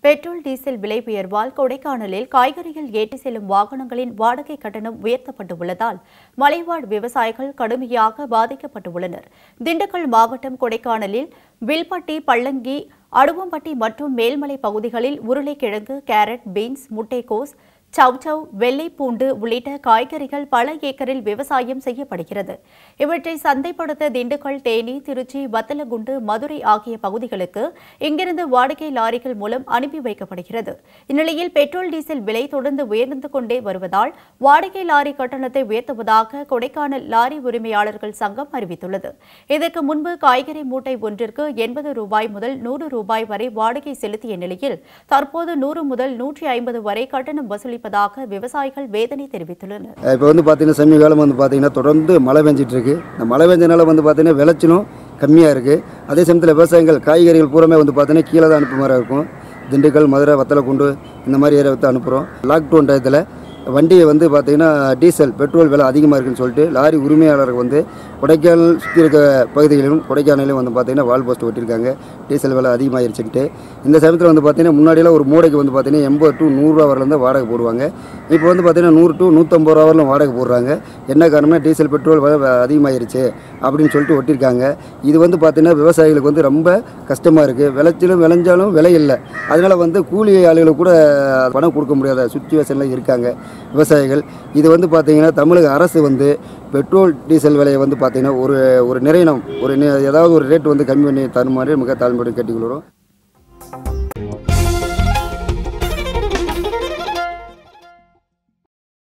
petrol diesel விலை உயர்வால் கொடைக்கானலில் காய்கறிகள் ஏற்றி செல்லும் வாகனங்களின் வாடகை கட்டணம் உயர்த்தப்பட்டு உள்ளதால் மலைவாழ் விவசாயிகள் கடுமையாக பாதிக்கப்பட்டுள்ளனர் திண்டுக்கல் மாவட்டம் கொடைக்கானலில் வில்பட்டி பள்ளங்கி அடுவம்பட்டி மற்றும் மேல்மலை பகுதிகளில் உருளைக்கிழங்கு கேரட் பீன்ஸ் முட்டைக்கோஸ் சவ்சவ் வெள்ளை பூண்டு உள்ளிட்ட காய்கறிகள் பல ஏக்கரில் விவசாயம் செய்யப்படுகிறது இவற்றை சந்தைப்படுத்த திண்டுக்கல் தேனி திருச்சி வத்தலகுண்டு மதுரை ஆகிய பகுதிகளுக்கு இங்கிருந்து வாடகை லாரிகள் மூலம் அனுப்பி வைக்கப்படுகிறது இந்நிலையில் பெட்ரோல் டீசல் விலை தொடர்ந்து உயர்ந்து கொண்டே வருவதால் வாடகை லாரி கட்டணத்தை உயர்த்துவதாக கொடைக்கானல் லாரி உரிமையாளர்கள் சங்கம் அறிவித்துள்ளது இதற்கு முன்பு காய்கறி மூட்டை ஒன்றிற்கு எண்பது ரூபாய் முதல் நூறு ரூபாய் வரை வாடகை செலுத்திய நிலையில் தற்போது நூறு முதல் நூற்றி ஐம்பது வரை கட்டணம் வசூலிப்பதாக விவசாயிகள் வேதனை தெரிவித்துள்ளனர் இப்போ வந்து பார்த்தீங்கன்னா சமீப காலம் வந்து பார்த்தீங்கன்னா தொடர்ந்து மழை பெஞ்சிட்டு இருக்கு இந்த மழை பெஞ்சனால வந்து பார்த்தீங்கன்னா விளைச்சலும் கம்மியாக இருக்குது அதே சமயத்தில் விவசாயிகள் காய்கறிகள் பூராமே வந்து பார்த்தீங்கன்னா கீழே தான் அனுப்பு மாதிரி இருக்கும் திண்டுக்கல் மதுரை வத்தலக்குண்டு இந்த மாதிரி ஏரியா வந்து அனுப்புகிறோம் லாக்டவுன் டயத்தில் வண்டியை வந்து பார்த்தீங்கன்னா டீசல் பெட்ரோல் விலை அதிகமாக இருக்குன்னு சொல்லிட்டு லாரி உரிமையாளர்கள் வந்து கொடைக்கானல் சுற்றி இருக்க பகுதிகளிலும் கொடைக்கானலையும் வந்து பார்த்தீங்கன்னா வால் போஸ்ட் ஒட்டியிருக்காங்க டீசல் விலை அதிகமாகிருச்சுன்ட்டு இந்த சமயத்தில் வந்து பார்த்தீங்கன்னா முன்னாடியெல்லாம் ஒரு மூடைக்கு வந்து பார்த்தீங்கன்னா எண்பது டு நூறுரூவா வரலேருந்து வாடகை போடுவாங்க இப்போ வந்து பார்த்தீங்கன்னா நூறு டு நூற்றம்பது ரூபா வரலும் வாடகை போடுறாங்க என்ன காரணம்னா டீசல் பெட்ரோல் விலை அதிகமாகிருச்சு அப்படின்னு சொல்லிட்டு ஒட்டியிருக்காங்க இது வந்து பார்த்தீங்கன்னா விவசாயிகளுக்கு வந்து ரொம்ப கஷ்டமாக இருக்குது விளைச்சலும் விளைஞ்சாலும் விலை இல்லை அதனால் வந்து கூலி ஆளுகளுக்கு கூட பணம் கொடுக்க முடியாத சுச்சுவேஷனில் இருக்காங்க விவசாயிகள் இது வந்து பார்த்தீங்கன்னா தமிழக அரசு வந்து பெட்ரோல் டீசல் விலையை வந்து பார்த்தீங்கன்னா ஒரு ஒரு நிர்ணயம் ஒரு நி- ஏதாவது ஒரு ரேட் வந்து கம்மி பண்ணி தருமாறு மிக தாழ்மையோடு கேட்டுக்கொள்கிறோம்